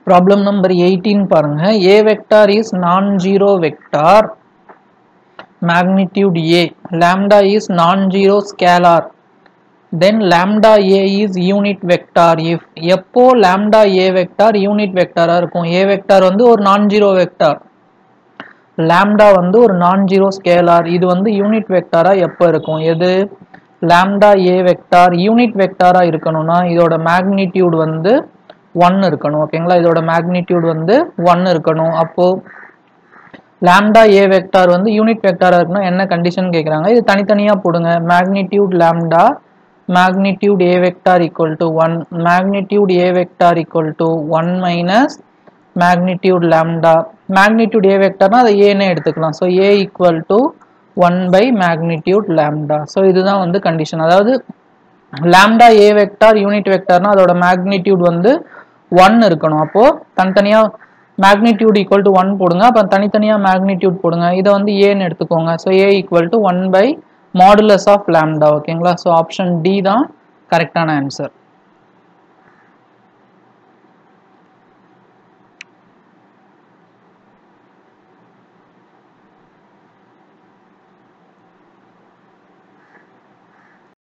problem number eighteen பாருங்க a vector is non zero vector magnitude a lambda is non-zero scalar then lambda a is unit vector if எப்போ lambda a vector unit vector இருக்கும் a vector வந்து ஒரு non-zero vector lambda வந்து ஒரு non-zero scalar இது வந்து unit vector எப்போ இருக்கும் எது lambda a vector unit vector இருக்கணும்னா இதோட magnitude வந்து 1 இருக்கணும் ஓகேங்களா இதோட magnitude வந்து 1 இருக்கணும் அப்போ லாம்டா ஏ வெக்டார் வந்து யூனிட் வெக்டாரா இருக்குன்னா என்ன கண்டிஷன் கேட்குறாங்க இது தனித்தனியா போடுங்க magnitude lambda magnitude a vector equal to one magnitude a vector equal to one minus magnitude lambda magnitude a வெக்டார்னா அதை ஏன்னு எடுத்துக்கலாம் so a equal to one by magnitude lambda so இதுதான் வந்து கண்டிஷன் அதாவது லாம்டா ஏ வெக்டார் யூனிட் வெக்டார்னா அதோட magnitude வந்து ஒன் இருக்கணும் அப்போ தனித்தனியா மேக்னிடியூட் ஈக்குவல் டு ஒன் போடுங்க அப்போ தனித்தனியாக மேக்னிடியூட் போடுங்க இதை வந்து ஏன்னு எடுத்துக்கோங்க so a equal to one by modulus of lambda ஓகேங்களா ஸோ ஆப்ஷன் டி தான் கரெக்டான ஆன்சர்